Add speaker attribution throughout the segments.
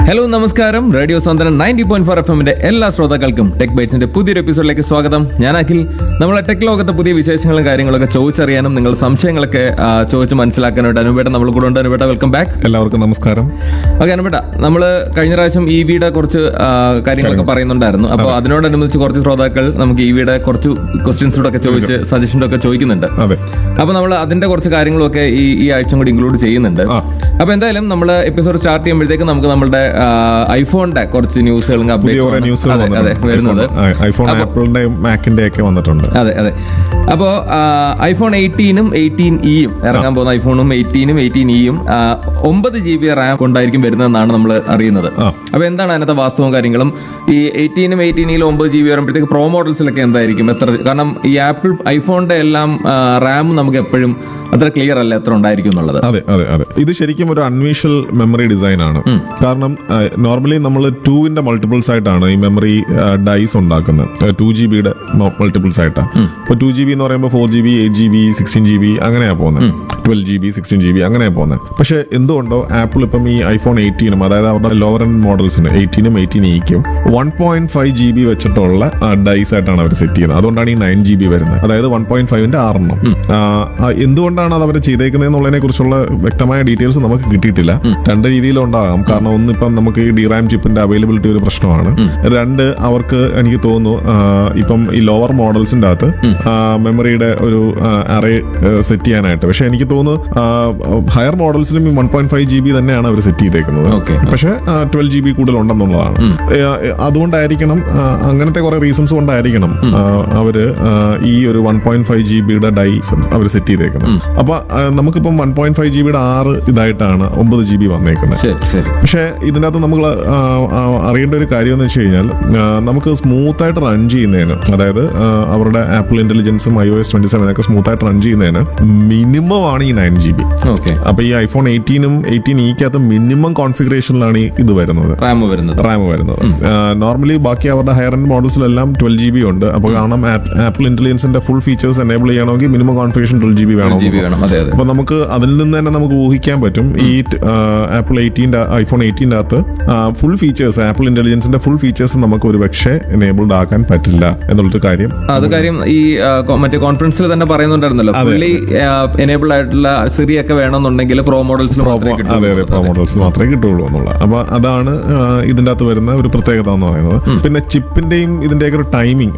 Speaker 1: Hello നമസ്കാരം radio Santhwanam ninety point four F എമ്മിന്റെ എല്ലാ ശ്രോതാക്കൾക്കും ടെക് ബൈറ്റ്സിന്റെ പുതിയൊരു എപ്പിസോഡിലേക്ക് സ്വാഗതം ഞാൻ അഖിൽ നമ്മളെ ടെക് ലോകത്തെ പുതിയ വിശേഷങ്ങളും കാര്യങ്ങളൊക്കെ ചോദിച്ചറിയാനും നിങ്ങളുടെ സംശയങ്ങളൊക്കെ ആ, ചോദിച്ച് മനസ്സിലാക്കാനായിട്ട് അനുപേട്ട നമ്മൾ കൂടെ ഉണ്ട് അനുപേട്ട വെൽക്കം ബാക്ക്
Speaker 2: എല്ലാവർക്കും നമസ്കാരം
Speaker 1: ഓക്കെ അനുപേട്ട നമ്മൾ കഴിഞ്ഞ പ്രാവശ്യം ഇ വിയുടെ കുറച്ച് ആ, കാര്യങ്ങളൊക്കെ പറയുന്നുണ്ടായിരുന്നു അപ്പോൾ അതിനോടനുബന്ധിച്ച് കുറച്ച് ശ്രോതാക്കൾ നമുക്ക് ഇ വിയുടെ കുറച്ച് ക്വസ്റ്റ്യൻസ് ഒക്കെ ചോദിച്ച് സജഷൻസും ഒക്കെ ചോദിക്കുന്നുണ്ട്
Speaker 2: അതെ
Speaker 1: അപ്പൊ നമ്മൾ അതിന്റെ കുറച്ച് കാര്യങ്ങളൊക്കെ ഈ ഈ ആഴ്ച കൂടി ഇൻക്ലൂഡ് ചെയ്യുന്നുണ്ട്
Speaker 2: ആ.
Speaker 1: അപ്പൊ എന്തായാലും നമ്മൾ എപ്പിസോഡ് സ്റ്റാർട്ട് ചെയ്യുമ്പോഴത്തേക്ക് നമുക്ക് നമ്മുടെ ഐഫോണിന്റെ കുറച്ച് ന്യൂസുകളും
Speaker 2: പുതിയ കുറെ ന്യൂസുകൾ
Speaker 1: അതെ അതെ വരുന്നത്
Speaker 2: ഐഫോൺ ആപ്പിളിന്റെയും മാക്കിന്റെ ഒക്കെ വന്നിട്ടുണ്ട്
Speaker 1: അതെ അതെ അപ്പോ ഐഫോൺ എയ്റ്റീനും എയ്റ്റീൻ ഇയും ഇറങ്ങാൻ പോകുന്ന ഐഫോണും എയ്റ്റീനും എയ്റ്റീൻ ഇയും ഒമ്പത് ജി ബി റാം കൊണ്ടായിരിക്കും വരുന്നതെന്നാണ് നമ്മൾ അറിയുന്നത്
Speaker 2: ആ.
Speaker 1: അപ്പൊ എന്താണ് അതിനകത്തെ വാസ്തവവും കാര്യങ്ങളും ഈ എയ്റ്റീനും എയ്റ്റീനിലും ഒമ്പത് ജി ബി വരുമ്പോഴത്തേക്ക് പ്രോ മോഡൽസിലൊക്കെ എന്തായിരിക്കും എത്ര കാരണം ഈ ആപ്പിൾ ഐഫോണിന്റെ എല്ലാം റാം നമുക്ക് എപ്പോഴും അത്ര ക്ലിയർ അല്ല എത്ര ഉണ്ടായിരിക്കും എന്നുള്ളത്
Speaker 2: അതെ അതെ അതെ ഇത് ശരിക്കും ഒരു അൺവീഷ്വൽ മെമ്മറി ഡിസൈൻ ആണ് കാരണം നോർമലി നമ്മൾ ടൂവിന്റെ മൾട്ടിപ്പിൾസ് ആയിട്ടാണ് ഈ മെമ്മറി ഡൈസ് ഉണ്ടാക്കുന്നത് ടു ജി ബിയുടെ മൾട്ടിപ്പിൾസ് ആയിട്ടാണ് ഇപ്പൊ ടു ജി ബി എന്ന് പറയുമ്പോൾ four G B eight G B sixteen G B അങ്ങനെയാ പോകുന്നത് twelve G B sixteen G B അങ്ങനെയാ പോകുന്നത് പക്ഷെ എന്തുകൊണ്ടോ ആപ്പിൾ ഇപ്പം ഈ ഐഫോൺ എയ്റ്റീനും അതായത് അവരുടെ ലോവർ എൻഡ് മോഡൽസിന് എയ്റ്റീനും എയ്റ്റീൻ ഇക്കും one point five G B വെച്ചിട്ടുള്ള ഡൈസ് ആയിട്ടാണ് അവർ സെറ്റ് ചെയ്യുന്നത് അതുകൊണ്ടാണ് ഈ നയൻ ജി ബി വരുന്നത് അതായത് വൺ പോയിന്റ് ഫൈവിന്റെ ആറെണ്ണം ആ, ആ, എന്തുകൊണ്ടാണ് അത് അവർ ചെയ്തേക്കുന്നത് എന്നുള്ളതിനെ കുറിച്ചുള്ള വ്യക്തമായ ഡീറ്റെയിൽസ് നമുക്ക് കിട്ടിയിട്ടില്ല രണ്ട് രീതിയിലും ഉണ്ടാകാം കാരണം ഒന്ന് ഇപ്പം നമുക്ക് ഈ ഡിറാം ചിപ്പിന്റെ അവൈലബിലിറ്റി ഒരു പ്രശ്നമാണ് രണ്ട് അവർക്ക് എനിക്ക് തോന്നുന്നു ആ, ഇപ്പം ഈ ലോവർ മോഡൽസിന്റെ അകത്ത് മെമ്മറിയുടെ ഒരു അറേ സെറ്റ് ചെയ്യാനായിട്ട് പക്ഷെ എനിക്ക് തോന്നുന്നു ഹയർ മോഡൽസിലും ഈ one point five G B തന്നെയാണ് അവർ സെറ്റ് ചെയ്തേക്കുന്നത്
Speaker 1: Okay.
Speaker 2: പക്ഷെ ട്വൽവ് ജി ബി കൂടുതൽ ഉണ്ടെന്നുള്ളതാണ് ഏ, ഏ, അതുകൊണ്ടായിരിക്കണം ആ, അങ്ങനത്തെ കുറെ റീസൺസ് കൊണ്ടായിരിക്കണം ആ, അവര് ആ, ഈ ഒരു വൺ പോയിന്റ് ഫൈവ് ജി ബിയുടെ ഡൈ അവർ സെറ്റ് ചെയ്തേക്കുന്നത് അപ്പൊ ആ, നമുക്കിപ്പം വൺ പോയിന്റ് ഫൈവ് ജി ബിയുടെ ആറ് ഇതായിട്ടാണ് ഒമ്പത് ജി ബി വന്നേക്കുന്നത്
Speaker 1: ശരി ശരി
Speaker 2: പക്ഷേ ഇതിനകത്ത് നമ്മൾ അറിയേണ്ട ഒരു കാര്യം എന്ന് വെച്ച് കഴിഞ്ഞാൽ ആ, നമുക്ക് സ്മൂത്ത് ആയിട്ട് റൺ ചെയ്യുന്നതിന് അതായത് ആ, അവരുടെ ആപ്പിൾ ഇന്റലിജൻസും I O S twenty seven ഒക്കെ സ്മൂത്ത് ആയിട്ട് റൺ ചെയ്യുന്നതിന് മിനിമം ആണ് ഈ നയൻ ജി ബി
Speaker 1: ഓക്കെ
Speaker 2: അപ്പൊ ഈ ഐഫോൺ എയ്റ്റീനും എയ്റ്റീൻ ഇക്കകത്ത് മിനിമം കോൺഫിഗറേഷനിലാണ് ഈ ഇത് വരുന്നത്
Speaker 1: റാം വരുന്നത്
Speaker 2: റാം വരുന്നത് നോർമലി ബാക്കി അവരുടെ ഹയർ എൻഡ് മോഡൽസിലെല്ലാം ട്വൽവ് ജി ബി ഉണ്ട് അപ്പോൾ കാരണം ആപ്പിൾ ഇന്റലിജൻസിന്റെ ഫുൾ ഫീച്ചേഴ്സ് എനേബിൾ ചെയ്യണമെങ്കിൽ minimum configuration twelve G B വേണം
Speaker 1: ജി ബി വേണം അതെ അതെ
Speaker 2: അപ്പൊ നമുക്ക് അതിൽ നിന്ന് തന്നെ നമുക്ക് ഊഹിക്കാൻ പറ്റും ഈ ആപ്പിൾ എയ്റ്റീൻ്റെ ഐഫോൺ എയ്റ്റീൻ്റെ അകത്ത് ഫുൾ ഫീച്ചേഴ്സ് ആപ്പിൾ ഇന്റലിജൻസിന്റെ ഫുൾ ഫീച്ചേഴ്സ് നമുക്ക് ഒരു പക്ഷേ എനേബിൾഡ് ആക്കാൻ പറ്റില്ല എന്നുള്ളൊരു കാര്യം
Speaker 1: അത് കാര്യം ഈ ആ, കൊ- മറ്റേ കോൺഫറൻസിൽ തന്നെ പറയുന്നുണ്ടായിരുന്നല്ലോ ഫുള്ളി എനേബിൾ ആയിട്ടുള്ള സിറി ഒക്കെ വേണമെന്നുണ്ടെങ്കിൽ പ്രോ മോഡൽസിൽ
Speaker 2: അതെ അതെ പ്രോ മോഡൽസിൽ മാത്രമേ കിട്ടുള്ളൂ എന്നുള്ള അപ്പൊ അതാണ് ആ, ഇതിന്റെ അകത്ത് വരുന്ന ഒരു പ്രത്യേകത എന്ന് പറയുന്നത് പിന്നെ ചിപ്പിന്റെയും ഇതിന്റെയൊക്കെ ഒരു ടൈമിംഗ്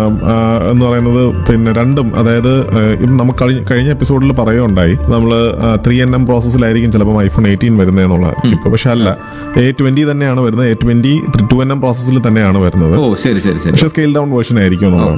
Speaker 2: എന്ന് പറയുന്നത് പിന്നെ രണ്ടും അതായത് ആ, ഇപ്പം നമുക്ക് കഴിഞ്ഞ- കഴിഞ്ഞ എപ്പിസോഡിൽ പറയുകയുണ്ടായി നമ്മൾ ത്രീ എൻ എം പ്രോസസ്സിലായിരിക്കും ചിലപ്പോൾ ഐഫോൺ എയ്റ്റീൻ വരുന്നത് എന്നുള്ള ചിപ്പ് പക്ഷെ അല്ല എ ട്വന്റി തന്നെയാണ് വരുന്നത് A twenty two N M പ്രോസസ്സിൽ തന്നെയാണ് വരുന്നത്
Speaker 1: ഓ ശരി ശരി ശരി
Speaker 2: പക്ഷെ സ്കെയിൽ ഡൗൺ വേർഷൻ ആയിരിക്കും എന്നുള്ളതാണ്